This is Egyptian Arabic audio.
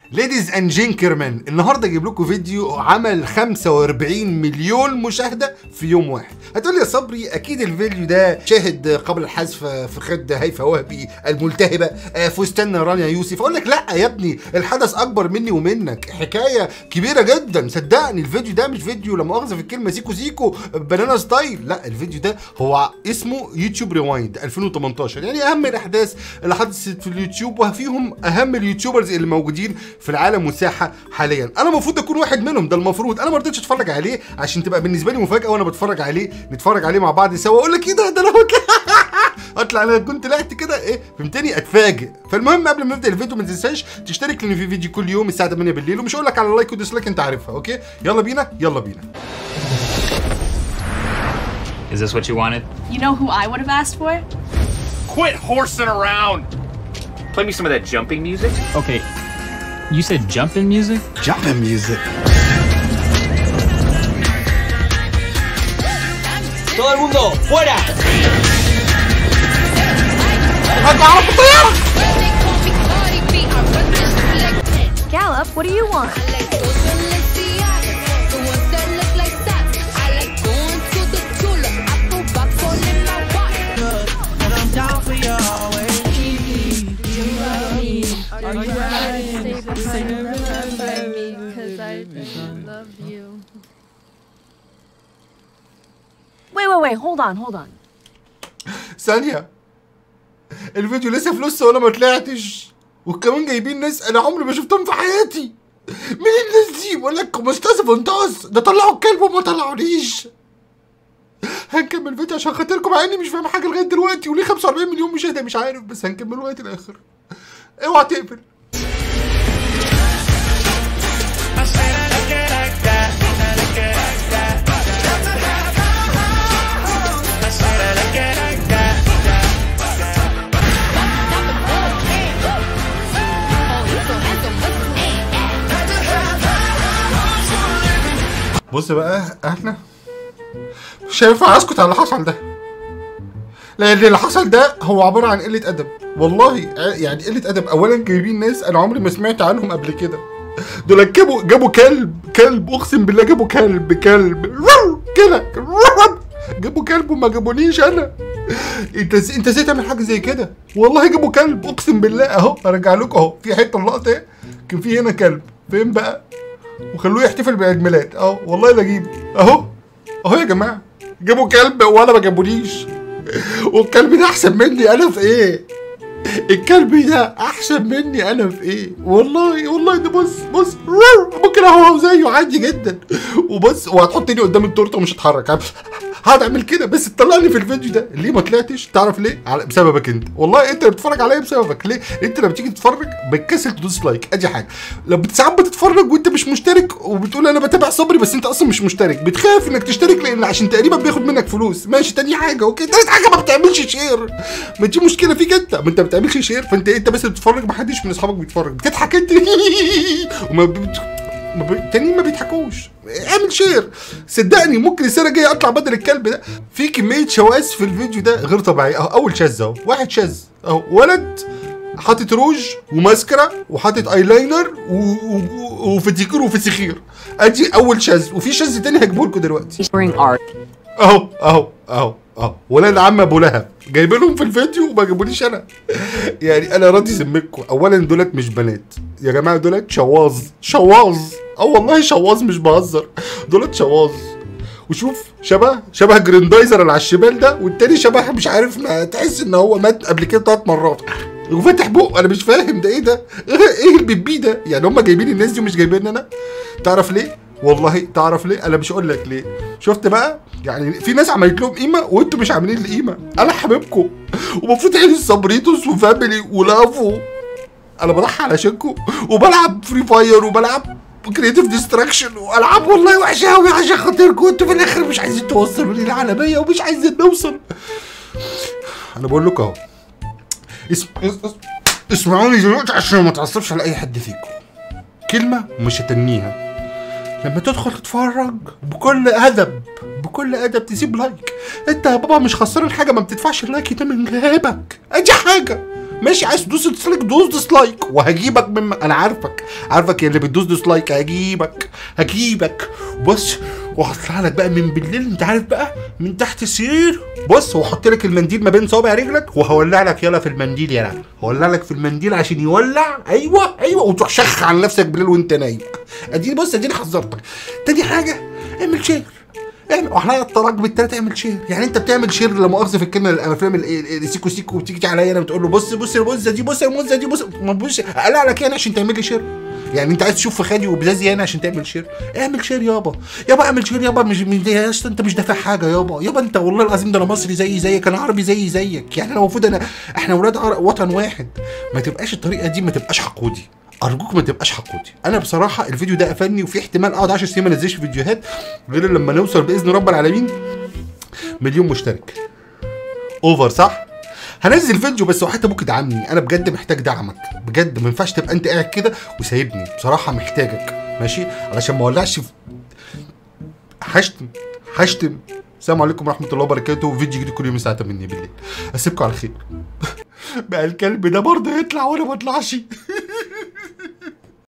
ليديز اند جينكرمان النهارده اجيب لكم فيديو عمل 45 مليون مشاهده في يوم واحد هتقول لي يا صبري اكيد الفيديو ده شاهد قبل الحذف في خد هيفا وهبي الملتهبه آه، فستان رانيا يوسف اقول لك لا يا ابني الحدث اكبر مني ومنك حكايه كبيره جدا صدقني الفيديو ده مش فيديو لا مؤاخذه في الكلمه سيكو سيكو بنانا ستايل لا الفيديو ده هو اسمه يوتيوب ريوايند 2018 يعني اهم الاحداث اللي حدثت في اليوتيوب وفيهم اهم اليوتيوبرز اللي موجودين في العالم والساحه حاليا انا المفروض اكون واحد منهم ده المفروض انا ما رضيتش اتفرج عليه عشان تبقى بالنسبه لي مفاجاه وانا بتفرج عليه نتفرج عليه مع بعض سوا اقول لك ايه ده ده انا اطلع انا كنت طلعت كده ايه فهمتني اتفاجئ فالمهم قبل ما نبدا الفيديو ما تنساش تشترك لان في فيديو كل يوم الساعه 8 بالليل ومش هقول لك على لايك وديسلايك انت عارفها اوكي يلا بينا يلا بينا Is this what you wanted? You know who I would have asked for? Quit horsing around! Play me some of that jumping music. Okay. You said jumping music? jumping music Todo el mundo, fuera. Gallop, what do you want? Wait, wait, wait, hold on, hold on. ثانيه الفيديو لسه في لسه ولا ما طلعتش وكمان جايبين ناس انا عمري ما شفتهم في حياتي مين الناس دي بقول لك مستاذ فانتاز ده طلعوا الكلب وما طلعونيش هنكمل فيديو عشان خاطركم مع اني مش فاهم حاجه لغايه دلوقتي وليه 45 مليون مشاهده مش عارف بس هنكمل لغايه الاخر اوعى تقفل بص بقى احنا مش هينفع اسكت على اللي حصل ده لان اللي حصل ده هو عباره عن قله ادب والله يعني قله ادب اولا جايبين ناس انا عمري ما سمعت عنهم قبل كده دول جابوا جابوا كلب كلب اقسم بالله جابوا كلب كلب كده جابوا كلب وما جابونيش انا انت انت ازاي تعمل حاجه زي كده والله جابوا كلب اقسم بالله اهو ارجع لكم اهو في حته اللقطه اهي. كان في هنا كلب فين بقى وخلوه يحتفل بعيد ميلاد اهو والله لا اجيبه اهو اهو يا جماعه جابوا كلب وانا ما جابونيش والكلب ده احسن مني انا في ايه الكلب ده احسن مني انا في ايه والله والله ده بص بص ممكن اهو زيه عادي جدا وبص وهتحطني قدام التورته ومش هتحرك هقعد اعمل كده بس تطلعني في الفيديو ده ليه ما طلعتش تعرف ليه على بسببك انت والله انت اللي بتتفرج عليا بسببك ليه انت لما بتيجي تتفرج بتكسل تدوس لايك ادي حاجه لما ساعات بتتفرج وانت مش مشترك وبتقول انا بتابع صبري بس انت اصلا مش مشترك بتخاف انك تشترك لان عشان تقريبا بياخد منك فلوس ماشي تاني حاجه اوكي تالت حاجه ما بتعملش شير ما دي مشكله فيك انت ما انت ما بتعملش شير فانت انت بس بتتفرج ما حدش من اصحابك بيتفرج بتضحك انت وما بت... ما ب... التانيين ما بيضحكوش اعمل شير صدقني ممكن السنه الجايه اطلع بدل الكلب ده في كميه شواذ في الفيديو ده غير طبيعيه اهو اول شاذ اهو واحد شاذ اهو ولد حاطط روج وماسكرا وحاطط ايلاينر و... و... وفتيكير وفسيخير ادي اول شاذ وفي شاذ تاني هجيبه لكم دلوقتي Bring art. اهو اهو اهو اهو ولاد عم ابو لهب جايبينهم في الفيديو وما جابوليش انا يعني انا راضي ذمتكم اولا دولت مش بنات يا جماعه دولت شواظ شواظ اه والله شواظ مش بهزر دولت شواظ وشوف شبه شبه جريندايزر اللي على الشمال ده والتاني شبه مش عارف ما تحس ان هو مات قبل كده ثلاث مرات وفاتح بقه انا مش فاهم ده ايه ده ايه البيبي ده يعني هم جايبين الناس دي ومش جايبين انا تعرف ليه والله تعرف ليه انا مش اقول لك ليه شفت بقى يعني في ناس عملت لهم قيمه وانتوا مش عاملين لي قيمه انا حبيبكم ومفروض عيد الصبريتوس وفاميلي ولافو انا بضحي علشانكم وبلعب فري فاير وبلعب كريتيف ديستراكشن والعاب والله وحشه قوي عشان خاطركم انتوا في الاخر مش عايزين توصلوا لي العالميه ومش عايزين نوصل انا بقول لكم اهو اسم... اس- اس- اسمعوني دلوقتي عشان ما تعصبش على اي حد فيكم كلمه مش هتنيها لما تدخل تتفرج بكل ادب بكل ادب تسيب لايك انت يا بابا مش خسران حاجه ما بتدفعش اللايك ده من جيبك ادي حاجه ماشي عايز تدوس ديسلايك دوس ديسلايك وهجيبك من انا عارفك عارفك يا اللي بتدوس ديسلايك هجيبك هجيبك بص وهطلع لك بقى من بالليل انت عارف بقى من تحت السرير بص وهحط لك المنديل ما بين صوابع رجلك وهولع لك يلا في المنديل يلا هولع لك في المنديل عشان يولع ايوه ايوه وتروح شخ على نفسك بالليل وانت نايم اديني بص اديني حذرتك تاني حاجه اعمل شير اعمل واحنا الطلاق بالتلاته اعمل شير يعني انت بتعمل شير لا مؤاخذه في الكلمه الافلام ال- ال- السيكو سيكو وبتيجي عليا انا بتقول له بص بص المزه دي بص المزه دي بص ما تبص اقلع لك يعني عشان تعمل لي شير يعني انت عايز تشوف في خالي وبزازي يعني عشان تعمل شير اعمل شير يابا يابا اعمل شير يابا مش من يا اسطى انت مش دافع حاجه يابا يابا انت والله العظيم ده انا مصري زي زيك انا عربي زي زيك يعني انا المفروض انا احنا ولاد عر- وطن واحد ما تبقاش الطريقه دي ما تبقاش حقودي ارجوك ما تبقاش حقودي انا بصراحه الفيديو ده قفلني وفي احتمال اقعد 10 سنين ما انزلش فيديوهات غير لما نوصل باذن رب العالمين مليون مشترك اوفر صح هنزل فيديو بس وحتى ابوك ادعمني انا بجد محتاج دعمك بجد ما ينفعش تبقى انت قاعد كده وسايبني بصراحه محتاجك ماشي علشان ما اولعش في هشتم هشتم السلام عليكم ورحمه الله وبركاته فيديو جديد كل يوم الساعه 8 بالليل اسيبكم على خير بقى الكلب ده برضه يطلع وانا ما اطلعش